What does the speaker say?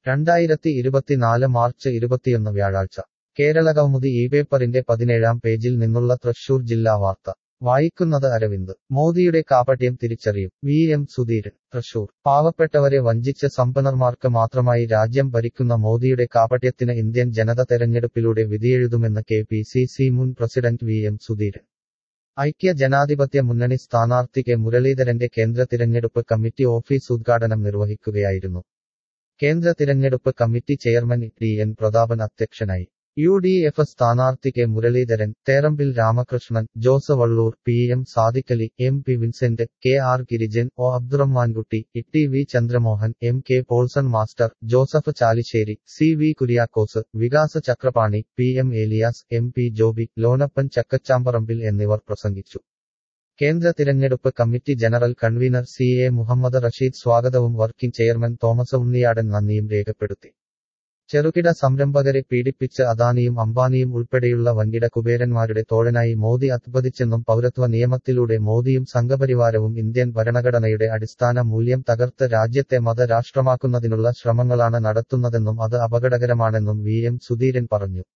രണ്ടായിരത്തി ഇരുപത്തിനാല് മാർച്ച് ഇരുപത്തിയൊന്ന് വ്യാഴാഴ്ച കേരളകൗമുദി ഈ പേപ്പറിന്റെ പതിനേഴാം പേജിൽ നിന്നുള്ള തൃശൂർ ജില്ലാ വാർത്ത വായിക്കുന്നത് അരവിന്ദ് മോദിയുടെ കാപട്യം തിരിച്ചറിയും വി എം സുധീരൻ തൃശൂർ പാവപ്പെട്ടവരെ വഞ്ചിച്ച് സമ്പന്നർമാർക്ക് മാത്രമായി രാജ്യം ഭരിക്കുന്ന മോദിയുടെ കാപട്യത്തിന് ഇന്ത്യൻ ജനത തെരഞ്ഞെടുപ്പിലൂടെ വിധിയെഴുതുമെന്ന് കെ പി സി സി മുൻ പ്രസിഡന്റ് വി എം സുധീരൻ ഐക്യ ജനാധിപത്യ മുന്നണി സ്ഥാനാർത്ഥി കെ മുരളീധരന്റെ കേന്ദ്ര തിരഞ്ഞെടുപ്പ് കമ്മിറ്റി ഓഫീസ് ഉദ്ഘാടനം നിർവഹിക്കുകയായിരുന്നു കേന്ദ്ര തിരഞ്ഞെടുപ്പ് committee chairman T N Prathapan അധ്യക്ഷനായി യു ഡി എഫ് സ്ഥാനാർത്ഥി K Muraleedharan Therambil Ramakrishnan Jose Vallur P M Sadiqali M P Vincent K R Girijan O Abdurahmankutty T V Chandramohan M K Paulson master Joseph Chalissery C V Kuriakose Vikas Chakrapani P M Elias M P Joby Lonappan Chakkachamparambil എന്നിവർ പ്രസംഗിച്ചു കേന്ദ്ര തിരഞ്ഞെടുപ്പ് committee general convener C A Muhammad Rasheed സ്വാഗതവും working chairman Thomas Unniyadan നന്ദിയും രേഖപ്പെടുത്തി ചെറുകിട സംരംഭകരെ പീഡിപ്പിച്ച് അദാനിയും അംബാനിയും ഉൾപ്പെടെയുള്ള വൻകിട കുബേരന്മാരുടെ തോഴനായി മോദി അത്ഭുതിച്ചെന്നും പൗരത്വ നിയമത്തിലൂടെ മോദിയും സംഘപരിവാരവും ഇന്ത്യൻ ഭരണഘടനയുടെ അടിസ്ഥാന മൂല്യം തകർത്ത് രാജ്യത്തെ മതരാഷ്ട്രമാക്കുന്നതിനുള്ള ശ്രമങ്ങളാണ് നടത്തുന്നതെന്നും അത് അപകടകരമാണെന്നും വി എം സുധീരൻ പറഞ്ഞു